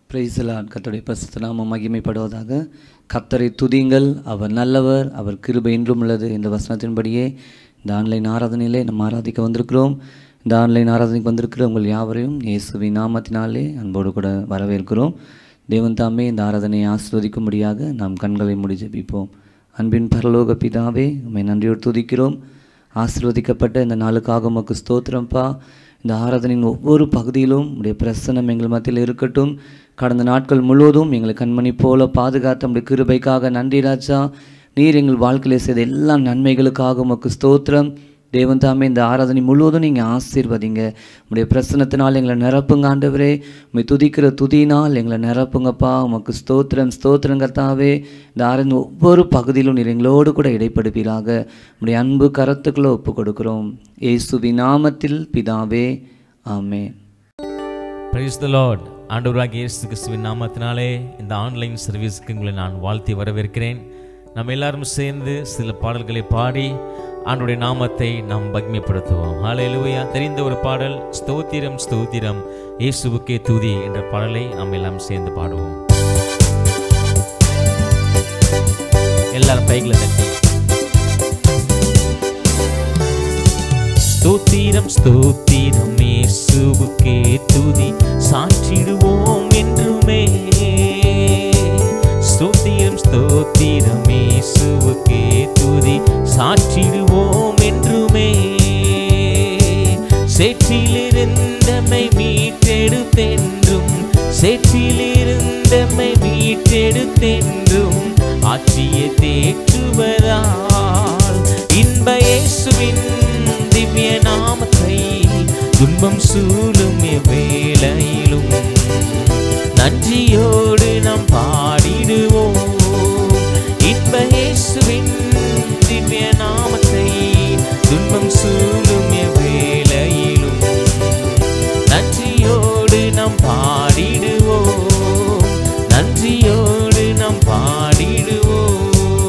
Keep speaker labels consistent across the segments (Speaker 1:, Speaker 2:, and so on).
Speaker 1: பிரைசலான் கர்த்தருடைய பரிசுத்த நாமம் மகிமைப்படுவதாக கர்த்தரை துதியுங்கள் அவர் நல்லவர் அவர் கிருபை என்றும் உள்ளது என்ற வசனத்தின்படியே இந்த ஆன்லைன் ஆராதனையிலே நம்ம ஆராதிக்க வந்திருக்கிறோம் இந்த ஆன்லைன் ஆராதனைக்கு வந்திருக்கிற உங்கள் யாவரையும் இயேசுவின் நாமத்தினாலே அன்போடு கூட வரவேற்கிறோம் தேவன் தாமே இந்த ஆராதனையை ஆஸ்வதிக்கும்படியாக நாம் கண்களை மூடி ஜெபிப்போம் அன்பின் பரலோக பிதாவே உம்மை நன்றியோடு துதிக்கிறோம் ஆசீர்வதிக்கப்பட்ட இந்த நாளுக்காக உமக்கு ஸ்தோத்திரம்ப்பா இந்த ஆராதனையின் ஒவ்வொரு பகுதியிலும் உடைய பிரசனம் எங்கள் மத்தியில் இருக்கட்டும் கடந்த நாட்கள் முழுவதும் எங்களை கண்மணி போல பாதுகாத்த உடைய கிருபைக்காக நன்றி ராஜா நீர் எங்கள் வாழ்க்கையில் செய்த எல்லா நன்மைகளுக்காக உமக்கு ஸ்தோத்திரம் தேவன் தாமே இந்த ஆராதனை முழுவதும் நீங்கள் ஆசீர்வதிங்க உடைய பிரசனத்தினால் எங்களை நிரப்புங்க ஆண்டவரே உண்மை துதிக்கிற துதியினால் எங்களை நிரப்புங்கப்பா உமக்கு ஸ்தோத்திரம் ஸ்தோத்திரம் கர்த்தாவே இந்த ஆராதனை ஒவ்வொரு பகுதியிலும் நீர் எங்களோடு கூட இடைப்படுவீராக உடைய அன்பு கரத்துக்களை ஒப்பு கொடுக்கிறோம் இயேசுவி நாமத்தில் பிதாவே ஆமென்
Speaker 2: பிரைஸ் த லார்ட் ஆண்டவராகிய இயேசு கிறிஸ்துவின் நாமத்தினாலே இந்த ஆன்லைன் சர்வீஸ்க்கு உங்களை நான் வாழ்த்தி வரவேற்கிறேன் நம்ம எல்லாரும் சேர்ந்து சில பாடல்களை பாடி ஆண்டுடைய நாமத்தை நாம் பக்மிப்படுத்துவோம் ஹalleluya தெரிந்த ஒரு பாடல் ஸ்தோத்திரம் ஸ்தோத்திரம் இயேசுவுக்கே துதி என்ற பாடலை நாம் எல்லாம் சேர்ந்து பாடுவோம் எல்லாரும் கைகளை தட்டி ஸ்தோத்திரம் ஸ்தோத்திரம் இயேசுவுக்கே துதி சாற்றிடுவோம் என்றுமே ஸ்தோத்திரம் ஸ்தோத்திரம் இயேசுவுக்கே துதி சாற்றிடுவோம் என்றுமே சேற்றிலிருந்தமை மீட்டெடுத்தென்றும் சேற்றிலிருந்தமை மீட்டெடுத்தென்றும் ஆற்றிய தேற்றுவதால் இன்ப இயேசுவின் திவ்ய நாமத்தை துன்பம் சூழும் எவ்வேளையிலும் நன்றியோடு நாம் பாடிடுவோம் இன்ப இயேசுவின் திவ்ய நாமத்தை துன்பம் சூழும் எவ்வேளையிலும் நன்றியோடு நாம் பாடிடுவோம் நன்றியோடு நாம் பாடிடுவோம்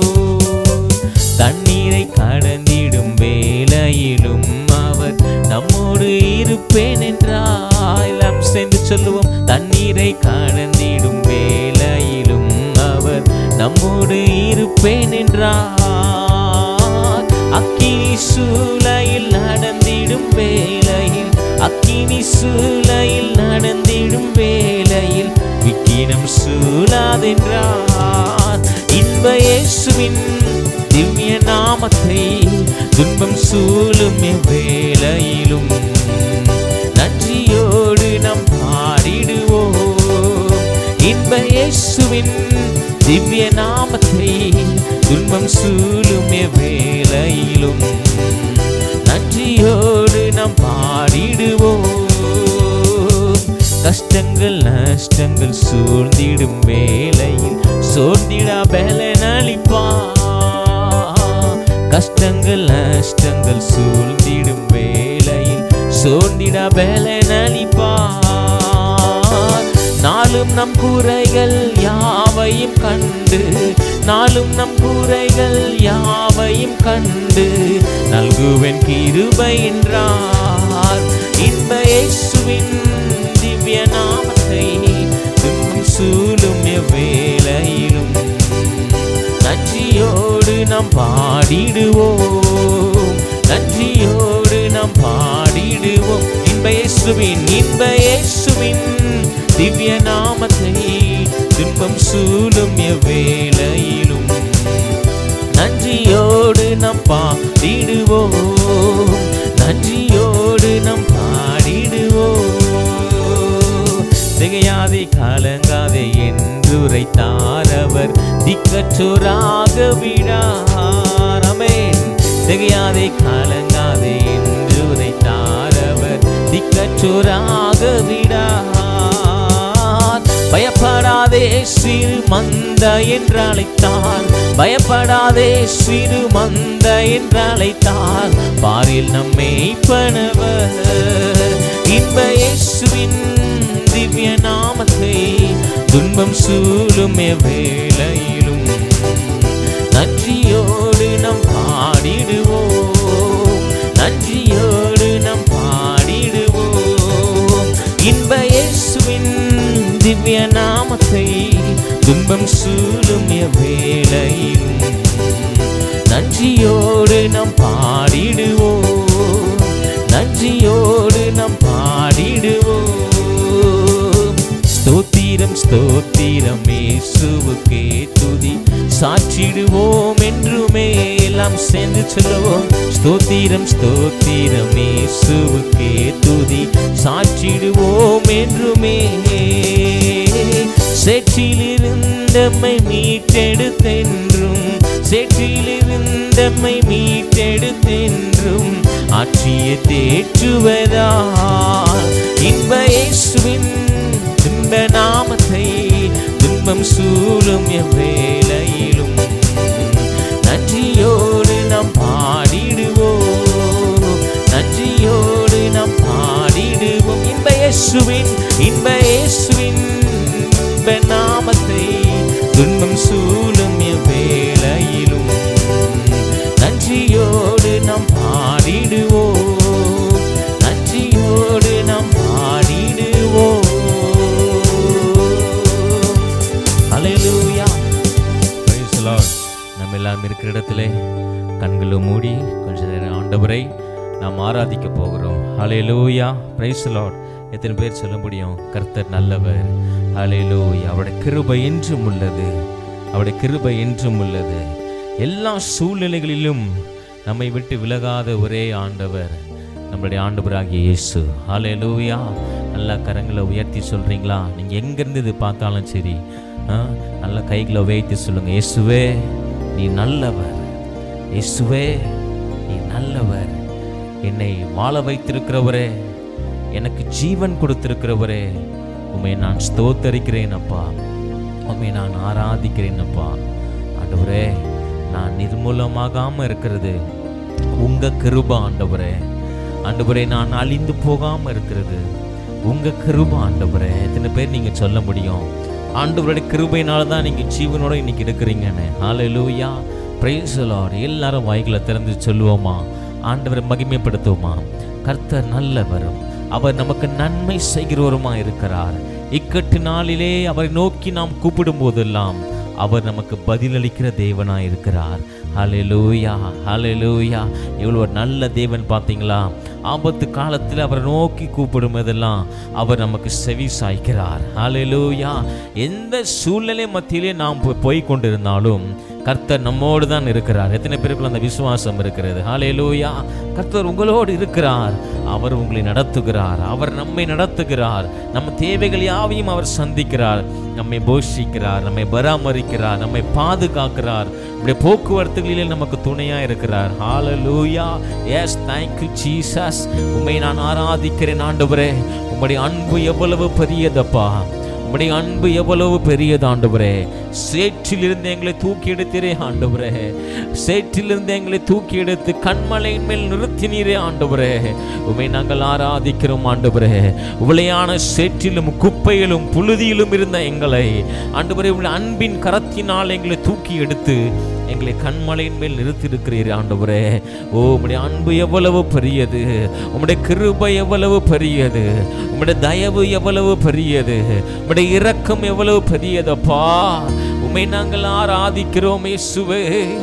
Speaker 2: தண்ணீரை கடந்திடும் வேளையிலும் அவர் நம்மோடு இருப்பேன் என்றால் எல்லாம் சேர்ந்து சொல்லுவோம் தண்ணீரை கடந்திடும் வேளையிலும் அவர் நம்மோடு இருப்பேன் என்றார் அக்கினி சூளையில் நடந்திடும் வேளையில் அக்கினி சூளையில் நடந்திடும் வேளையில் விக்கினம் சூழாதென்றார் இன்ப இயேசுவின் திவ்ய நாமத்தை துன்பம் சூழும் எவ்வேளையிலும் நன்றியோடு நாம் பாடிடுவோம் இன்ப இயேசுவின் திவ்ய நாமத்தை துன்பம் சூழும் எவ்வேளையிலும் நன்றியோடு நாம் பாடிடுவோம் கஷ்டங்கள் நஷ்டங்கள் சூழ்ந்திடும் வேளையில் சோர்ந்திடா பலனளிப்பா கஷ்டங்கள் நஷ்டங்கள் சூழ்ந்திடும் வேளையில் சோர்ந்திடா பலனளிப்பா நாளும் நம் கூரைகள் யாவையும் கண்டு நாளும் நம் கூரைகள் யாவையும் கண்டு நல்குவன் கிருபை என்றார் இன்ப இயேசுவின் திவ்ய நாமத்தை துன்பம் சூழும் எவ்வேளையிலும் நன்றியோடு நாம் பாடிடுவோம் நன்றியோடு நாம் பாடிடுவோம் இன்ப இயேசுவின் இன்ப இயேசுவின் திவ்ய நாமத்தை துன்பம் சூழும் எவ்வேளையிலும் நன்றியோடு நாம் பாடிடுவோம் நன்றியோடு நாம் பாடிடுவோம் திகையாதே கலங்காதே என்றுரைத்தார் அவர் திக்கற்றோராக விடார் அமேன் திகையாதே கலங்காதே என்றுரைத்தார் அவர் திக்கற்றோராக விடார் பயப்படாதே சிறு மந்த என்று அழைத்தார் பயப்படாதே சிறு மந்த என்று அழைத்தார் பாரில் நம்மை பணவர் இன்ப இயேசுவின் திவ்ய நாமத்தை துன்பம் சூழும் எவ்வேளையிலும் நன்றியோடு நம் பாடிடுவோம் நன்றியோடு நம் பாடிடுவோம் இன்ப இயேசுவின் திவ்ய நாமத்தை துன்பம் சூழும் எவ்வேளையிலும் நன்றியோடு நாம் பாடிடுவோம் நன்றியோடு நாம் பாடிடுவோம் ஸ்தோத்திரம் ஸ்தோத்திரம் இயேசுவுக்கே துதி சாற்றிடுவோம் என்றுமே எல்லாம் சேர்ந்து சொல்லுவோம் ஸ்தோத்திரம் ஸ்தோத்திரம் இயேசுவுக்கே துதி சாற்றிடுவோம் என்றுமே சேற்றிலிருந்தம்மை மீட்டெடுத்தென்றும் சேற்றிலிருந்தம்மை மீட்டெடுத்தென்றும் ஆற்றிய தேற்றுவதால் இன்ப இயேசுவின் துன்ப நாமத்தை துன்பம் சூழும் எவ்வேளையிலும் நன்றியோடு நாம் பாடிடுவோம் நன்றியோடு நாம் பாடிடுவோம் இன்ப இயேசுவின் இன்ப இயேசுவின் இன்ப நாமத்தை துன்பம் சூழும் எவ்வேளையிலும் நன்றியோடு நாம் பாடிடுவோம் நன்றியோடு நாம் பாடிடுவோம் அலையலூயா Praise the Lord. நம்ம எல்லாரும் இருக்கிற இடத்துல கண்களை மூடி கொஞ்ச நேரம் ஆண்டவரை நாம் ஆராதிக்க போகிறோம் ஹalleluya praise the Lord எத்தனை பேர் சொல்ல முடியும் கர்த்தர் நல்லவர் ஹalleluya அவருடைய கிருபை என்றும் உள்ளது அவருடைய கிருபை என்றும் உள்ளது எல்லா சூழ்நிலைகளிலும் நம்மை விட்டு விலகாத ஒரே ஆண்டவர் நம்மளுடைய ஆண்டவராகிய இயேசு ஹalleluya நல்லா கரங்களை உயர்த்தி சொல்றீங்களா நீங்க எங்கிருந்து இது பார்த்தாலும் சரி ஆ, நல்ல கைகளை வைத்து சொல்லுங்க இயேசுவே நீ நல்லவர் இயேசுவே நீ நல்லவர் என்னை வாழ வைத்திருக்கிறவரே எனக்கு ஜீவன் கொடுத்திருக்கிறவரே உம்மை நான் ஸ்தோத்தரிக்கிறேன் அப்பா உம்மை நான் ஆராதிக்கிறேன் அப்பா ஆண்டவரே நான் நிர்மூலமாகாம இருக்கிறது உங்க கிருப ஆண்டவரே ஆண்டவரே நான் அழிந்து போகாம இருக்கிறது உங்க கிருப ஆண்டவரே எத்தனை பேர் நீங்க சொல்ல முடியும் ஆண்டவருடைய கிருபையினால தான் நீங்க ஜீவனோட இன்னைக்கு இருக்கிறீங்கன்னு ஹalleluya praise the lord எல்லாரும் வாய்களை திறந்து சொல்லுவோமா ஆண்டவரை மகிமைப்படுத்துவோமா கர்த்தர் நல்லவரும் அவர் நமக்கு நன்மை செய்கிறவருமா இருக்கிறார் இக்கட்டு நாளிலே அவரை நோக்கி நாம் கூப்பிடும் போதெல்லாம் அவர் நமக்கு பதிலளிக்கிற தேவனாய் இருக்கிறார் ஹalleluya ஹalleluya இவ்வளோ ஒரு நல்ல தேவன் பார்த்தீங்களா ஆபத்து காலத்தில் அவரை நோக்கி கூப்பிடும் போதெல்லாம் அவர் நமக்கு செவி சாய்க்கிறார் ஹalleluya எந்த சூழ்நிலை மத்தியிலே நாம் போய் போய் கொண்டிருந்தாலும் கர்த்தர் நம்மோடு தான் இருக்கிறார் எத்தனை பேருக்குள்ள அந்த விசுவாசம் இருக்கிறது ஹalleluya கர்த்தர் உங்களோடு இருக்கிறார் அவர் உங்களை நடத்துகிறார் அவர் நம்மை நடத்துகிறார் நம்ம தேவைகள் யாவையும் அவர் சந்திக்கிறார் நம்மை போஷிக்கிறார் நம்மை பராமரிக்கிறார் நம்மை பாதுகாக்கிறார் இப்படி போக்குவரத்துகளிலே நமக்கு துணையா இருக்கிறார் ஹalleluya எஸ் thank you ஜீசஸ் உம்மை நான் ஆராதிக்கிறேன் ஆண்டவரே உம்முடைய அன்பு எவ்வளவு பெரியதப்பா உம்முடைய அன்பு எவ்வளவு பெரியது ஆண்டவரே சேற்றிலிருந்து எங்களை தூக்கி எடுத்தீரே ஆண்டவரே சேற்றிலிருந்து எங்களை தூக்கி எடுத்து கண்மலையின் மேல் நிறுத்தினீரே ஆண்டவரே உமை நாங்கள் ஆராதிக்கிறோம் ஆண்டவரே உளையான சேற்றிலும் குப்பையிலும் புழுதியிலும் இருந்த எங்களை ஆண்டவரே உள்ள அன்பின் கரத்தினால் எங்களை தூக்கி எடுத்து எங்களை கண்மலையின் மேல் நிறுத்தியிருக்கிறீர் ஆண்டவரே ஓ உம்முடைய அன்பு எவ்வளவு பெரியது உம்முடைய கிருபை எவ்வளவு பெரியது உம்முடைய தயவு எவ்வளவு பெரியது உம்முடைய இரக்கம் எவ்வளவு பெரியதப்பா உம்மை நாங்கள் ஆராதிக்கிறோம் இயேசுவே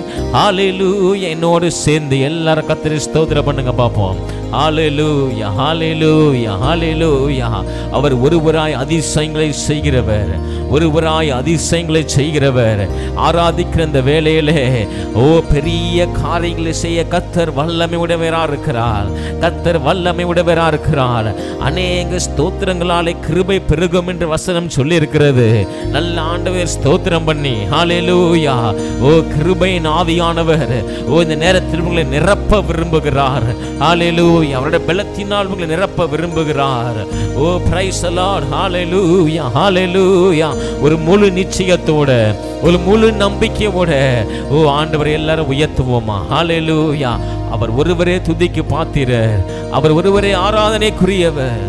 Speaker 2: ஹalleluya என்னோடு சேர்ந்து எல்லாரும் கத்திரி ஸ்தோத்திரம் பண்ணுங்க பாப்போம் ஹalleluya ஹalleluya ஹalleluya அவர் ஒருவராய் அதிசயங்களை செய்கிறவர் ஒருவராய் அதிசயங்களை செய்கிறவர் ஆராதிக்கிற இந்த வேளையிலே ஓ பெரிய காரியங்களை செய்ய கத்தர் வல்லமை உடையவரா இருக்கிறார் கத்தர் வல்லமை உடையவரா இருக்கிறார் அநேக ஸ்தோத்திரங்களாலே கிருபை பெருகும் என்று வசனம் சொல்லி இருக்கிறது நல்ல ஆண்டவர் ஸ்தோத்திரம் பண்ணி ஹalleluya ஓ கிருபையின் ஆவியானவர் ஓ இந்த நேரத்தில் உங்களை நிரப்ப விரும்புகிறார் ஹalleluya அவருடைய பலத்தினால் உங்களை நிரப்ப விரும்புகிறார் ஓ பிரைஸ் லார்ட் ஹalleluya ஹalleluya ஒரு முழு நிச்சயத்தோட ஒரு முழு நம்பிக்கையோட ஓ ஆண்டவர் எல்லாரும் உயர்த்துவோமா ஹalleluya அவர் ஒருவரே துதிக்கு பாத்திரர் அவர் ஒருவரே ஆராதனைக்குரியவர்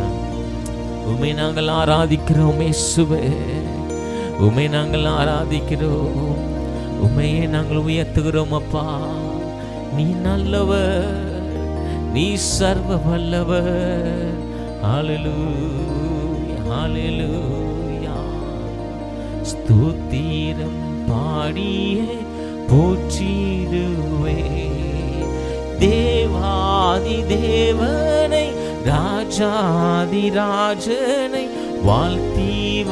Speaker 2: உமை நாங்கள் ஆராதிக்கிறோம் இயேசுவே உமை நாங்கள் ஆராதிக்கிறோம் உமையை நாங்கள் உயர்த்துகிறோம் அப்பா நீ நல்லவர் நீ சர்வ வல்லவர் ஹalleluya ஹalleluya ஸ்தோத்திரம் பாடியே போற்றிடுவே தேவாதி தேவனை ராஜாதி ராஜனை வாழ்த்தி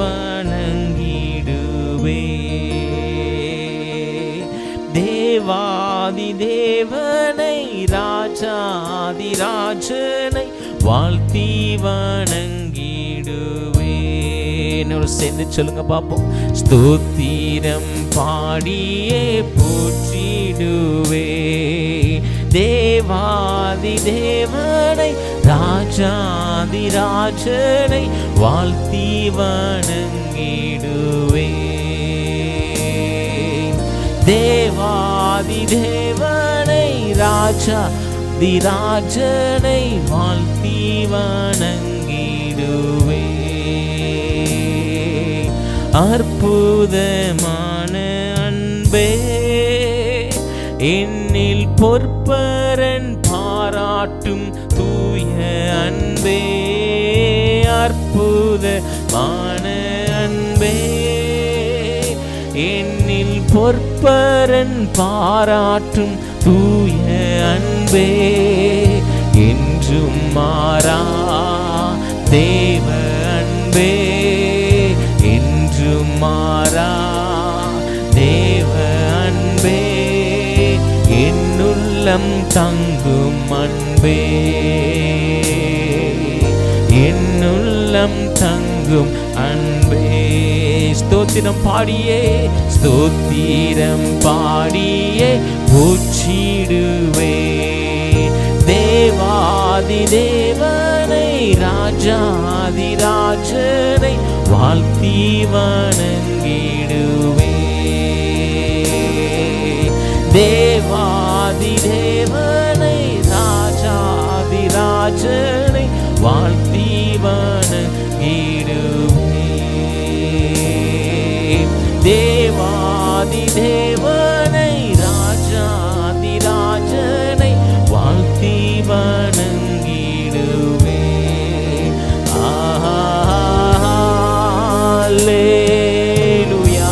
Speaker 2: வணங்கிடுவே தேவாதி தேவனை ராஜாதி ராஜனை வாழ்த்தி வணங்கிடுவே என்னோட சேர்ந்து சொல்லுங்க பார்ப்போம் ஸ்தோத்திரம் பாடியே போற்றிடுவே தேவாதி தேவனை ராஜாதி ராஜனை வாழ்த்தி வணங்கிடுவே தேவாதி தேவனை ராஜா திராஜனை வாழ்த்தி வணங்கிடுவே அற்புதமான அன்பே என்னில் பொற்பரன் பாராட்டும் தூய அன்பே அற்புதமான அன்பே என்னில் பொற்பரன் பாராட்டும் தூய அன்பே என்றும் மாறா தேவ அன்பே என்றும் மாறா தேவ அன்பே என்னுள்ளம் தங்கும் அன்பே என்னுள்ளம் தங்கும் அன்பே ஸ்தோத்திரம் பாடியே ஸ்தோத்திரம் பாடியே பூச்சிடுவே தேவாதி தேவனை ராஜாதி ராஜனை வாழ்த்தி வணங்கிடுவே தேவாதி தேவனை ராஜாதி ராஜனை வாழ்த்தி வணங்கிடுவே தேவாதி தேவனை ராஜாதி ராஜனை வாழ்த்தி வணங்கிடுவே ஆலேலுயா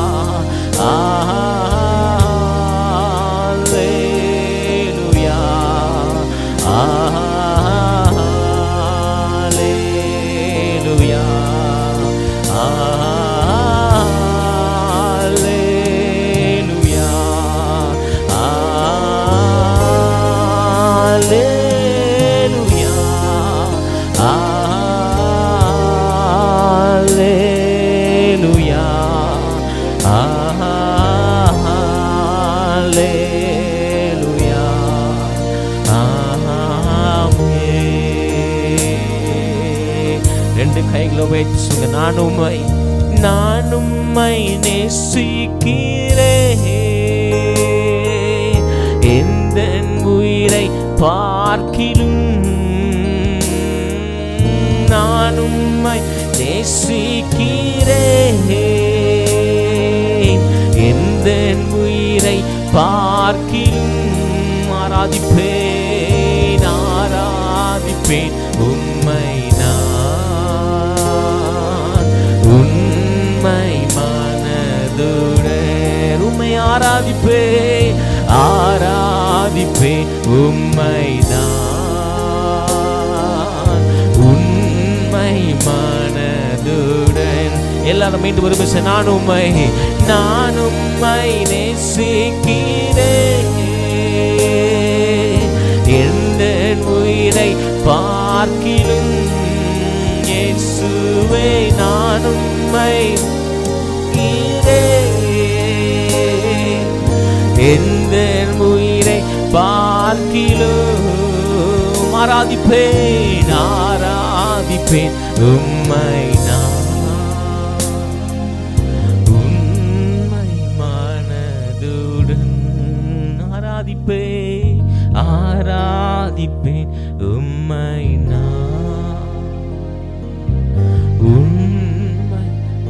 Speaker 2: ஆலேலுயா ஆலேலுயா ஆலேலுயா ஆலேலுயா ஆலேலுயா ஆலேலுயா ஆமென். ரெண்டு கைகளை வைத்து சொல்லுங்க நான் உம்மை நான் உம்மை நேசிக்கிறேன் எந்த உயிரை பார்க்கிலும் நான் உம்மை நேசிக்கிறேன் எந்த உயிரை பார்க்கிலும் ஆராதிப்பேன் ஆராதிப்பேன் உம்மை நான் உண்மை மனதுடன் உம்மை ஆராதிப்பேன் ஆராதிப்பேன் உம்மை நான் உண்மை மனதுடன் எல்லாரும் மீண்டும் ஒரு மிஷ நான் உம்மை நான் உம்மை நேசிக்கிறேன் எந்த உயிரை பார்க்கிலும் இயேசுவே நான் உம்மை நேசிக்கிறேன். எந்த உயிரை பார்க்கிலும் ஆராதிப்பேன் ஆராதிப்பேன் உம்மை நான் உண்மை மனதுடன் ஆராதிப்பேன் ஆராதிப்பேன் உம்மை நான் உண்மை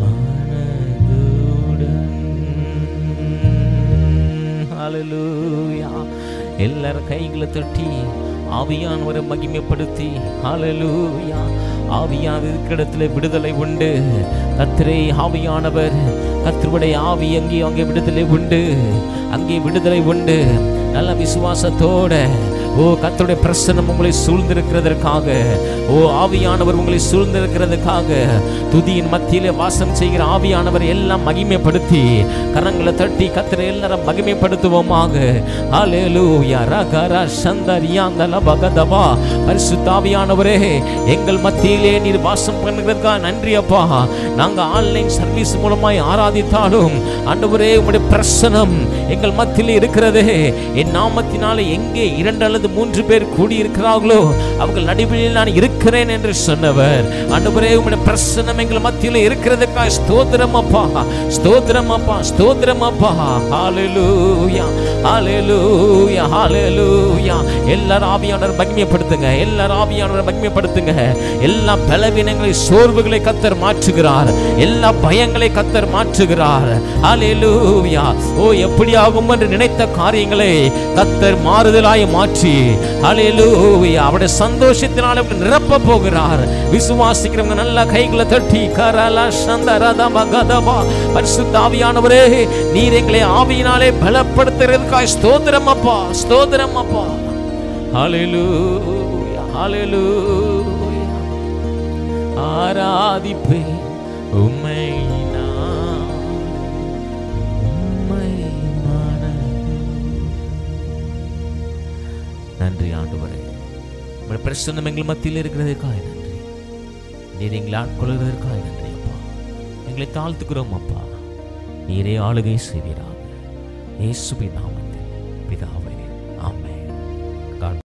Speaker 2: மனதுடன் ஹalleluya எல்லாரும் கைகளை தட்டி ஆவியானவரை மகிமைப்படுத்தி ஹalleluya ஆவியானவர் இருக்கிற இடத்துல விடுதலை உண்டு கத்திரை ஆவியானவர் கத்திருடைய ஆவி அங்கே அங்கே விடுதலை உண்டு அங்கே விடுதலை உண்டு நல்ல விசுவாசத்தோட ஓ கர்த்தருடைய பிரசன்னம் உங்களை சூழ்ந்திருக்கிறதற்காக ஓ ஆவியானவர் உங்களை சூழ்ந்திருக்கிறதுக்காக துதியின் மத்தியிலே வாசம் செய்கிற ஆவியானவர் எல்லாம் மகிமைப்படுத்தி கரங்களை தட்டி கத்திர எல்லாரும் மகிமைப்படுத்துவோமாக ஹalleluya ரகர சந்தரியாந்தல பகதவா பரிசுத்த ஆவியானவரே எங்கள் மத்தியிலே நீர் வாசம் பண்ணுகிறதுக்காக நன்றி அப்பா நாங்க ஆன்லைன் சர்வீஸ் மூலமாய் ஆராதித்தாலும் ஆண்டவரே உம்முடைய பிரசனம் எங்கள் மத்தியிலே இருக்கிறதே என் நாமத்தினாலே எங்கே இரண்டு அல்லது மூன்று பேர் கூடியிருக்கிறார்களோ அவர்கள் நடுவில் நான் இருக்கிறேன் என்று சொன்னவர் ஆண்டவரே உம்முடைய பிரசனம் எங்கள் மத்தியிலே இருக்கிறதுக்காக ஸ்தோத்திரம் அப்பா ஸ்தோத்திரம் அப்பா ஸ்தோத்திரம் அப்பா ஹalleluya ஹalleluya ஹalleluya எல்லாரும் ஆவியானவர் மகிமைப்படுத்துங்க எல்லாரும் ஆவியானவர் மகிமைப்படுத்துங்க எல்லா பலவீனங்களை சோர்வுகளை கத்தர் மாற்றுகிறார் எல்லா பயங்களை கத்தர் மாற்றுகிறார் ஹalleluya ஓ எப்படி ஆகும் என்று நினைத்த காரியங்களை கத்தர் மாறுதலாய் மாற்றி ஹalleluya அவருடைய சந்தோஷத்தினால் அவர்கள் நிரப்ப போகிறார் விசுவாசிக்கிறவங்க நல்ல கைகளை தட்டி கரல சந்தரத மகதபா பரிசுத்த ஆவியானவரே நீர் எங்களை ஆவியினாலே பலப்படுத்துறதுக்காய் ஸ்தோத்திரம் அப்பா ஸ்தோத்திரம் அப்பா ஹalleluya ஹalleluya ஆராதிப்பே உம்மை நான் உம்மை நன்றி ஆண்டவரே உங்களுடைய பிரசன்னம் எங்கள் மத்தியில் இருக்கிறதற்காக நன்றி நீர் எங்களை ஆட்கொள்கிறதற்காக நன்றி அப்பா எங்களை தாழ்த்துக்கிறோம் அப்பா நீரே ஆளுகை செய்வீராக இயேசுவின் நாமத்தில் பிதா